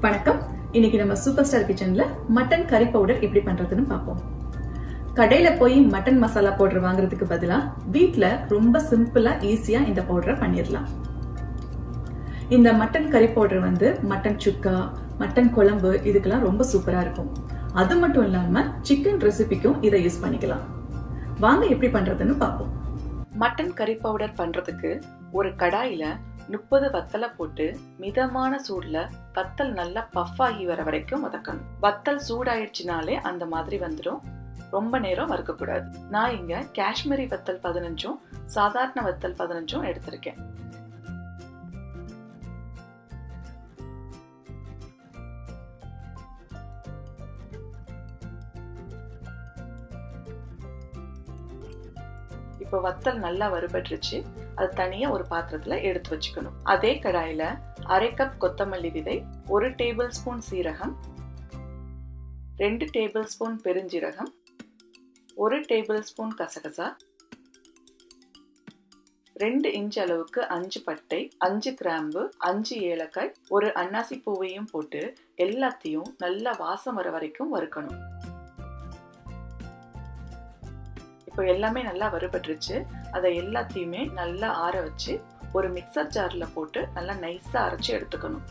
வணக்கம் இன்னைக்கு நம்ம சூப்பர் ஸ்டார் கிச்சன்ல மட்டன் கறி பவுடர் எப்படி பண்றதுன்னு பார்ப்போம் கடையில போய் மட்டன் மசாலா பவுடர் வாங்குறதுக்கு பதிலா வீட்ல ரொம்ப சிம்பிளா ஈஸியா இந்த பவுடரை பண்ணிடலாம் இந்த மட்டன் கறி பவுடர் வந்து மட்டன் சுக்கா மட்டன் குழம்பு இதுக்கெல்லாம் ரொம்ப சூப்பரா இருக்கும் அது மட்டும் இல்லாம சிக்கன் ரெசிபிக்கும் இதை யூஸ் பண்ணிக்கலாம் வாங்க எப்படி பண்றதுன்னு பார்ப்போம் மட்டன் கறி பவுடர் பண்றதுக்கு ஒரு கடாயில முப்பது வத்தலை போட்டு மிதமான சூடுல வத்தல் நல்லா பஃப் ஆகி வர வரைக்கும் வதக்கணும் வத்தல் சூடாயிடுச்சுனாலே அந்த மாதிரி வந்துடும் ரொம்ப நேரம் வறுக்கக்கூடாது நான் இங்க காஷ்மீரி வத்தல் பதினஞ்சும் சாதாரண வத்தல் பதினஞ்சும் எடுத்திருக்கேன் இப்போ வத்தல் நல்லா வறுபட்டுருச்சு அது தனியா ஒரு பாத்திரத்துல எடுத்து வச்சுக்கணும் அதே கடாயில அரை கப் கொத்தமல்லி விதை ஒரு டேபிள் ஸ்பூன் சீரகம் ரெண்டு டேபிள் ஸ்பூன் பெருஞ்சீரகம் ஒரு டேபிள் ஸ்பூன் கசகசா ரெண்டு இன்ச் அளவுக்கு அஞ்சு பட்டை அஞ்சு கிராம்பு அஞ்சு ஏலக்காய் ஒரு அன்னாசி பூவையும் போட்டு எல்லாத்தையும் நல்லா வாசம் வர வரைக்கும் வறுக்கணும் இப்போ எல்லாமே நல்லா வறுபட்டுருச்சு அதை எல்லாத்தையுமே நல்லா ஆற வச்சு ஒரு மிக்சர் ஜார்ல போட்டு நல்லா நைஸா அரைச்சு எடுத்துக்கணும்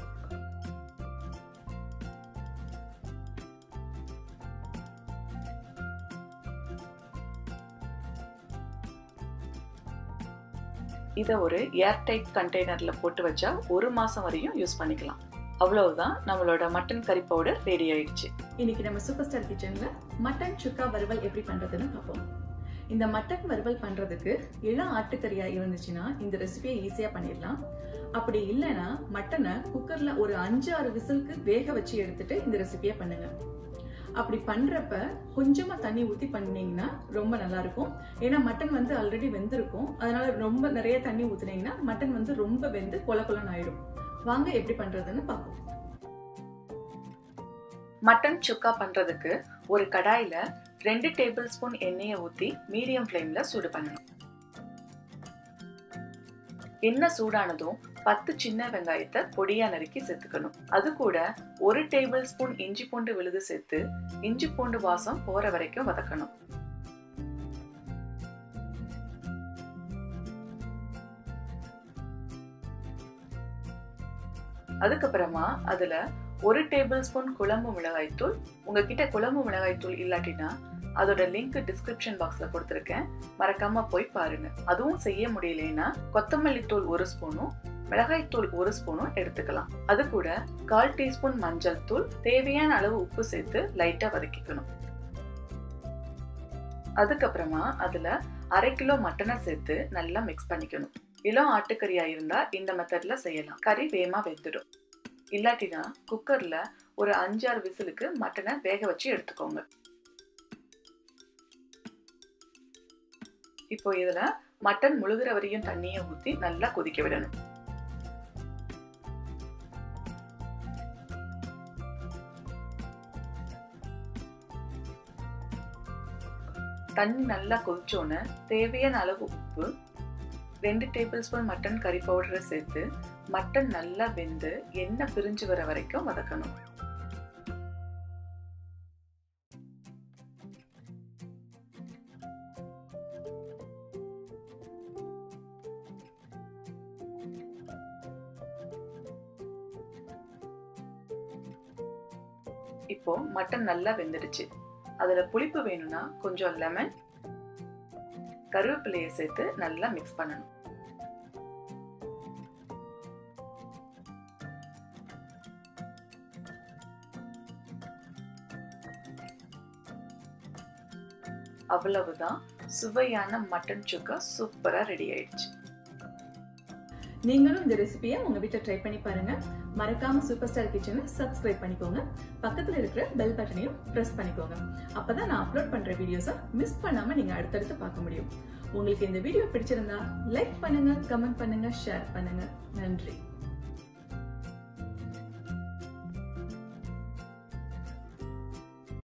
இதை ஒரு ஏர்டைட் கண்டெய்னர்ல போட்டு வச்சா ஒரு மாசம் வரையும் யூஸ் பண்ணிக்கலாம் அவ்வளவுதான் நம்மளோட மட்டன் கறி பவுடர் ரெடி ஆயிடுச்சு இன்னைக்கு நம்ம சூப்பர் ஸ்டார் கிச்சன்ல மட்டன் சுக்கா வறுவல் எப்படி பண்றதுன்னு பார்ப்போம் இந்த மட்டன் வறுவல் பண்றதுக்கு இளம் ஆட்டுக்கறியா இருந்துச்சுன்னா இந்த ரெசிபியை ஈஸியா பண்ணிடலாம் அப்படி இல்லைன்னா மட்டனை குக்கர்ல ஒரு அஞ்சு ஆறு விசிலுக்கு வேக வச்சு எடுத்துட்டு இந்த ரெசிபியை பண்ணுங்க அப்படி பண்றப்ப கொஞ்சமா தண்ணி ஊத்தி பண்ணீங்கன்னா ரொம்ப நல்லா இருக்கும் ஏன்னா மட்டன் வந்து ஆல்ரெடி வெந்திருக்கும் அதனால ரொம்ப நிறைய தண்ணி ஊத்துனீங்கன்னா மட்டன் வந்து ரொம்ப வெந்து கொல கொலன்னு ஆயிடும் வாங்க எப்படி பண்றதுன்னு பார்ப்போம் மட்டன் சுக்கா பண்றதுக்கு ஒரு கடாயில ரெண்டு டேபிள் ஸ்பூன் எண்ணெயை ஊத்தி மீடியம் ஃப்ளேம்ல சூடு பண்ணணும் எண்ணெய் சூடானதும் பத்து சின்ன வெங்காயத்தை பொடியா நறுக்கி சேர்த்துக்கணும் அது கூட ஒரு டேபிள் ஸ்பூன் இஞ்சி பூண்டு விழுது சேர்த்து இஞ்சி பூண்டு வாசம் போற வரைக்கும் வதக்கணும் அதுக்கப்புறமா அதுல ஒரு டேபிள் ஸ்பூன் குழம்பு மிளகாய்த்தூள் உங்ககிட்ட குழம்பு மிளகாய்த்தூள் இல்லாட்டினா அதோட லிங்க் டிஸ்கிரிப்ஷன் பாக்ஸ்ல கொடுத்துருக்கேன் மறக்காம போய் பாருங்க அதுவும் செய்ய முடியலன்னா கொத்தமல்லி தூள் ஒரு ஸ்பூனும் மிளகாய் தூள் ஒரு ஸ்பூனும் எடுத்துக்கலாம் அது கூட கால் டீஸ்பூன் மஞ்சள் தூள் தேவையான அளவு உப்பு சேர்த்து லைட்டா வதக்கிக்கணும் அதுக்கப்புறமா அதுல அரை கிலோ மட்டனை சேர்த்து நல்லா மிக்ஸ் பண்ணிக்கணும் இளம் ஆட்டுக்கறியா இருந்தா இந்த மெத்தட்ல செய்யலாம் கறி வேமா வெந்துடும் இல்லாட்டினா குக்கர்ல ஒரு அஞ்சாறு விசிலுக்கு மட்டனை வேக வச்சு எடுத்துக்கோங்க இப்போ இதுல மட்டன் முழுகிற வரையும் தண்ணியை ஊத்தி நல்லா கொதிக்க விடணும் தண்ணி நல்லா கொதிச்சோன்னு தேவையான அளவு உப்பு ரெண்டு டேபிள் ஸ்பூன் மட்டன் கறி பவுடரை சேர்த்து மட்டன் நல்லா வெந்து எண்ணெய் பிரிஞ்சு வர வரைக்கும் வதக்கணும் இப்போ மட்டன் நல்லா வெந்துடுச்சு அதுல புளிப்பு வேணும்னா கொஞ்சம் லெமன் கருவேப்பிலையை சேர்த்து நல்லா மிக்ஸ் பண்ணணும் அவ்வளவுதான் சுவையான மட்டன் சுக்கா சூப்பரா ரெடி ஆயிடுச்சு நீங்களும் இந்த ரெசிபியை உங்க வீட்டுல ட்ரை பண்ணி பாருங்க மறக்காம சூப்பர் ஸ்டார் கிச்சனை சப்ஸ்கிரைப் பண்ணிக்கோங்க பக்கத்துல இருக்கிற பெல் பட்டனையும் பிரஸ் பண்ணிக்கோங்க அப்பதான் நான் அப்லோட் பண்ற வீடியோஸை மிஸ் பண்ணாம நீங்க அடுத்தடுத்து பார்க்க முடியும் உங்களுக்கு இந்த வீடியோ பிடிச்சிருந்தா லைக் பண்ணுங்க கமெண்ட் பண்ணுங்க ஷேர் பண்ணுங்க நன்றி